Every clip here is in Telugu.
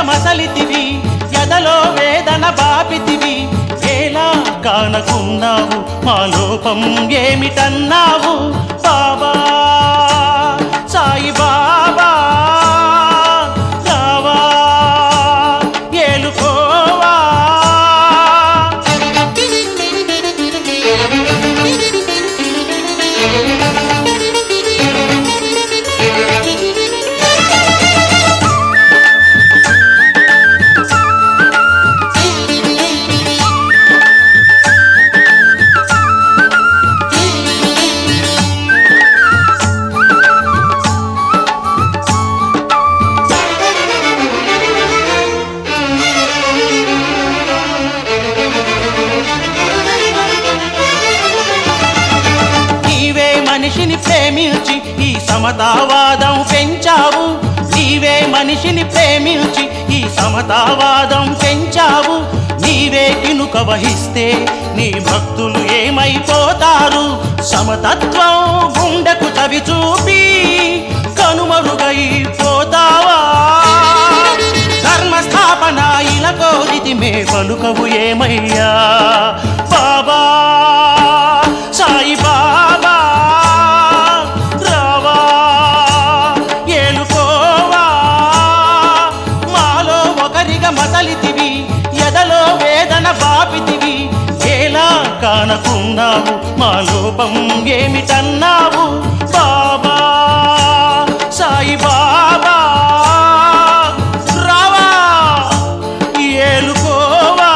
మసలితివి ఎదలో వేదన బాపితివి ఎలా కానకున్నావు మా లోపం ఏమిటన్నావు బాబా సాయి బాబా రావా ఏలుకోవా నీవే మనిషిని ప్రేమించి ఈ సమతావాదం పెంచావు నీవే మనిషిని ప్రేమించి ఈ సమతావాదం పెంచావు నీవే కినుక వహిస్తే నీ భక్తులు ఏమైపోతారు సమతత్వం గుండెకు చవి చూపి కనుమరుగైపోతావా ధర్మస్థాపన ఇలా కోరితి మే పలుకవు ఏమయ్యా బాబా సాయి బాబా రావా ఏలుకోవా మాలో ఒకరిగా మసలితివి ఎదలో వేదన బాపితివి ఎలా కానకున్నావు మా లోపం ఏమిటన్నావు బాబా సాయి బాబా రావా ఏలుకోవా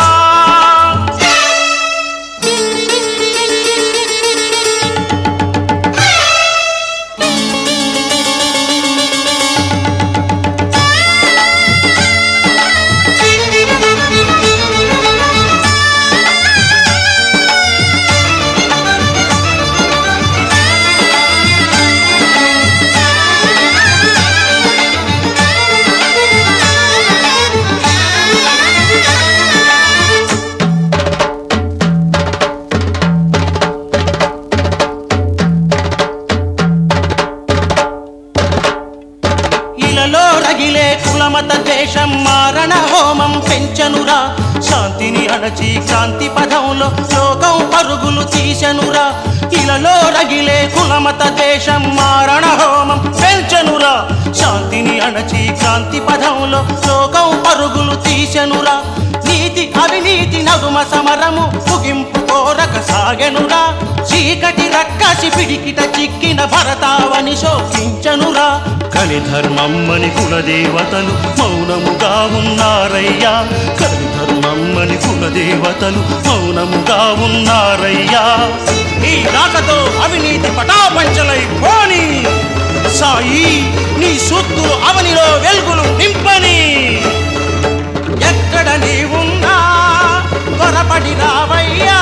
ఇలలో రగిలే కులమత దేశం మారణ హోమం పెంచనురా శాంతిని అణచి క్రాంతి పదంలో లోకం పరుగులు తీసెనురా ఇలలో రగిలే కులమత దేశం మారణ హోమం పెంచనురా శాంతిని అణచి క్రాంతి పదంలో లోకం పరుగులు తీసెనురా నీతి అవినీతి నగుమ సమరము ముగింపు కోరక సాగెనురా చీకటి రక్కసి పిడికిట చిక్కిన భరతావని శోకించనురా కలి ధర్మమ్మని కులదేవతలు మౌనముగా ఉన్నారయ్యా కలి ధర్మమ్మని కులదేవతలు మౌనముగా ఉన్నారయ్యా ఈ రాకతో అవినీతి పటాపంచలై పోని సాయి నీ సూత్తులు అవనిలో వెలుగులు నింపని ఎక్కడ నీవున్నా త్వరపడి రావయ్యా